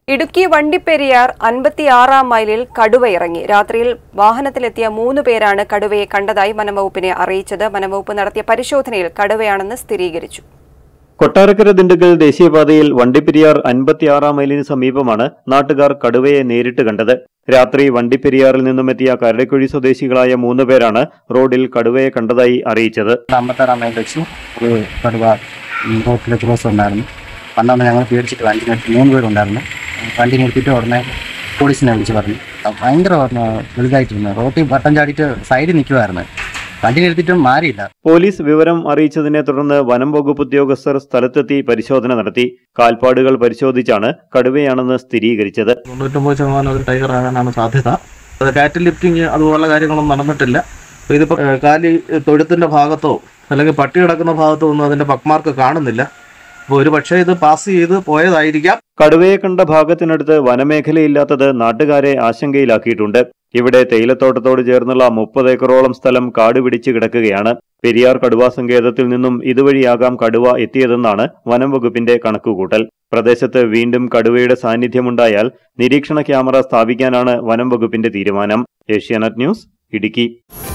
ഇടുക്കി വണ്ടിപ്പെരിയാർ അൻപത്തിയാറാം മൈലിൽ കടുവ ഇറങ്ങി രാത്രിയിൽ വാഹനത്തിലെത്തിയ മൂന്ന് പേരാണ് കടുവയെ കണ്ടതായി വനംവകുപ്പിനെ അറിയിച്ചത് വനംവകുപ്പ് നടത്തിയ പരിശോധനയിൽ കടുവയാണെന്ന് സ്ഥിരീകരിച്ചു കൊട്ടാരക്കര ദിണ്ടുക്കൽ ദേശീയപാതയിൽ വണ്ടിപ്പെരിയാർ അൻപത്തിയാറാം മൈലിന് സമീപമാണ് നാട്ടുകാർ കടുവയെ നേരിട്ട് കണ്ടത് രാത്രി വണ്ടിപ്പെരിയാറിൽ നിന്നും എത്തിയ കരടിക്കുഴി സ്വദേശികളായ മൂന്ന് പേരാണ് റോഡിൽ കടുവയെ കണ്ടതായി അറിയിച്ചത് അമ്പത്താറാം മൈൽ വെച്ച് ഒരു കടുവ റോട്ടിൽ ക്രോസ് ഉണ്ടായിരുന്നു വന്നോണ്ട് ഞങ്ങൾ പേടിച്ചിട്ട് വണ്ടി നിർത്തി മൂന്ന് പേരുണ്ടായിരുന്നു വണ്ടി നിർത്തിയിട്ട് ഉടനെ പോലീസിനെ വിളിച്ച് പറഞ്ഞു അഹ് ഭയങ്കര ആ, വലുതായിട്ടിരുന്നു റോട്ടിൽ വട്ടം ചാടിയിട്ട് സൈഡിൽ നിൽക്കുമായിരുന്നു വണ്ടി നിർത്തിയിട്ടും മാറിയില്ല പോലീസ് വിവരം അറിയിച്ചതിനെ തുടർന്ന് വനം വകുപ്പ് ഉദ്യോഗസ്ഥർ സ്ഥലത്തെത്തി പരിശോധന നടത്തി കാൽപ്പാടുകൾ പരിശോധിച്ചാണ് കടുവയാണെന്ന് സ്ഥിരീകരിച്ചത് തൊണ്ണൂറ്റൊമ്പത് ശതമാനം ഒരു ടൈഗർ ആകാനാണ് സാധ്യത അത് കാറ്റ് ലിഫ്റ്റിംഗ് അതുപോലുള്ള കാര്യങ്ങളൊന്നും നടന്നിട്ടില്ല അപ്പോൾ ഇതിപ്പോൾ ഏഹ്, കാലി തൊഴുത്തിൻ്റെ ഭാഗത്തോ അല്ലെങ്കിൽ പട്ടി കിടക്കുന്ന ഭാഗത്തോ ഒന്നും അതിൻ്റെ പക്മാർക്ക് കാണുന്നില്ല അപ്പോൾ ഒരു പക്ഷേ ഇത് പാസ് ചെയ്ത് പോയതായിരിക്കാം കടുവയെ കണ്ട ഭാഗത്തിനടുത്ത് വനമേഖലയില്ലാത്തത് നാട്ടുകാരെ ആശങ്കയിലാക്കിയിട്ടുണ്ട് ഇവിടെ തേയിലത്തോട്ടത്തോട് ചേർന്നുള്ള മുപ്പത് ഏക്കറോളം സ്ഥലം കാട് പിടിച്ച് കിടക്കുകയാണ് പെരിയാർ കടുവാ സങ്കേതത്തിൽ നിന്നും ഇതുവഴിയാകാം കടുവ എത്തിയതെന്നാണ് വനം വകുപ്പിന്റെ കണക്കുകൂട്ടൽ പ്രദേശത്ത് വീണ്ടും കടുവയുടെ സാന്നിധ്യമുണ്ടായാൽ നിരീക്ഷണ ക്യാമറ സ്ഥാപിക്കാനാണ് വനം വകുപ്പിന്റെ തീരുമാനം ഏഷ്യാനെറ്റ് ന്യൂസ് ഇടുക്കി